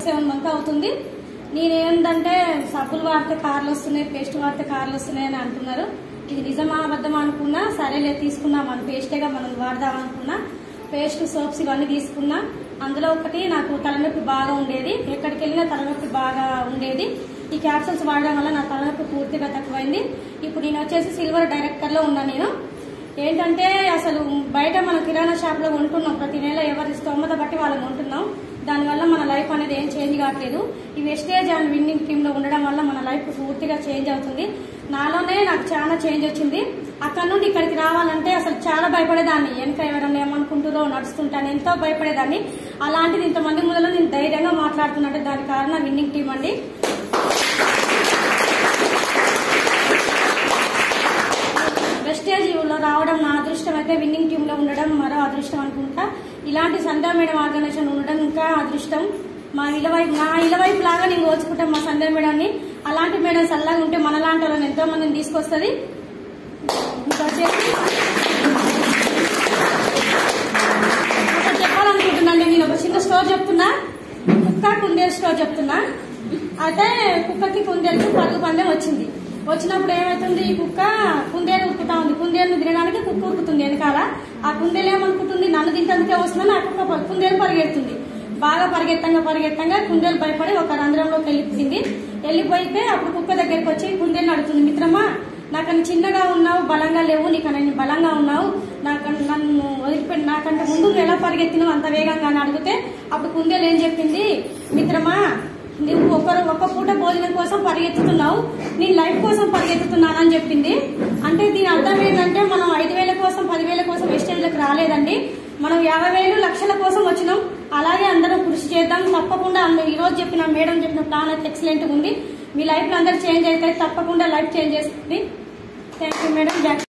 seven month అవుతుంది నేనేంటంటే సబ్బులు వాడితే కార్లు వస్తున్నాయి పేస్ట్ వాడితే కార్లు వస్తున్నాయి అని అంటున్నారు ఇది నిజమా అబద్ధమా అనుకున్నా సరేలే తీసుకున్నాం మన పేస్టేగా మనం వాడదాం అనుకున్నా పేస్ట్ సోప్స్ ఇవన్నీ తీసుకున్నా అందులో ఒకటి నాకు తలనొప్పి బాగా ఉండేది ఎక్కడికి వెళ్ళినా తలనొప్పి బాగా ఉండేది ఈ క్యాప్సూల్స్ వాడడం వల్ల నా తలనొప్పి పూర్తిగా తక్కువైంది ఇప్పుడు నేను వచ్చేసి సిల్వర్ డైరెక్టర్ లో ఉన్నా నేను ఏంటంటే అసలు బయట మన కిరాణా షాప్ లో కొంటున్నాం ప్రతి నెల ఎవరి స్తోమత బట్టి వాళ్ళని కొంటున్నాం దానివల్ల మన లైఫ్ అనేది ఏం చేంజ్ కావట్లేదు ఈ వెస్టేజ్ అండ్ విన్నింగ్ టీమ్ లో ఉండడం వల్ల మన లైఫ్ పూర్తిగా చేంజ్ అవుతుంది నాలోనే నాకు చాలా చేంజ్ వచ్చింది అక్కడ నుండి ఇక్కడికి రావాలంటే అసలు చాలా భయపడేదాన్ని వెనక ఎవరైనా ఏమనుకుంటారో నడుస్తుంటాను ఎంతో భయపడేదాన్ని అలాంటిది ఇంతమంది ముందులో నేను ధైర్యంగా మాట్లాడుతున్నట్టు దానికి కారణం విన్నింగ్ టీం అండి వెస్టేజ్ లో రావడం నా అదృష్టం అయితే విన్నింగ్ టీమ్ లో ఉండడం మరో అదృష్టం అనుకుంటా ఇలాంటి సంధ్యా మేడం ఆర్గనైజేషన్ ఉండడం ఇంకా అదృష్టం మా ఇలవైపు నా ఇలవైపు లాగా నేను కోల్చుకుంటాం మా సంధ్యా మేడాన్ని అలాంటి మేడం చల్లగా ఉంటే మనలాంటి వాళ్ళని ఎంతో మందిని తీసుకొస్తుంది ఇంకా వచ్చేసి ఒకటి చెప్పాలనుకుంటున్నాను నేను ఒక చిన్న స్టోర్ చెప్తున్నా కుక్క కుందేలు స్టోర్ చెప్తున్నా అయితే కుక్కకి కుందేలుకి పరుగు పందెం వచ్చింది వచ్చినప్పుడు ఏమవుతుంది ఈ కుక్క కుందేలు ఉరుకుతా ఉంది కుందేలు తినడానికి కుక్క ఉరుకుతుంది వెనకాల ఆ కుందేలు ఏమనుకుంటుంది నన్ను తింటందుకే వస్తుందని ఆ కుక్క ప- కుందేలు పరిగెడుతుంది బాగా పరిగెత్తంగా పరిగెత్తంగా కుందేలు భయపడి ఒక రంధ్రంలోకి వెళ్ళిపోయింది వెళ్ళిపోయితే అప్పుడు కుక్క దగ్గరికి వచ్చి కుందేలు అడుగుతుంది మిత్రమా నాకన్నా చిన్నగా ఉన్నావు బలంగా లేవు నీకన్నా బలంగా ఉన్నావు నాకన్నా నన్ను వదిలిపెట్టి నాకంటే ముందు నువ్వు ఎలా పరిగెత్తినావు అంత వేగంగా అని అడిగితే అప్పుడు కుందేలు ఏం చెప్పింది మిత్రమా నువ్వు ఒకరు ఒక పూట భోజనం కోసం పరిగెత్తుతున్నావు నీ లైఫ్ కోసం పరిగెత్తుతున్నానని చెప్పింది అంటే దీని అర్థం ఏంటంటే మనం ఐదు వేల కోసం పదివేల కోసం వెస్టేజ్లకు రాలేదండి మనం యాభై వేలు లక్షల కోసం వచ్చినాం అలాగే అందరం కృషి చేద్దాం తప్పకుండా అందరూ ఈ రోజు చెప్పిన మేడం చెప్పిన ప్లాన్ అయితే ఎక్సలెంట్ ఉంది మీ లైఫ్ లో అందరు చేంజ్ అయితే తప్పకుండా లైఫ్ చేంజ్ చేస్తుంది థ్యాంక్ యూ మేడం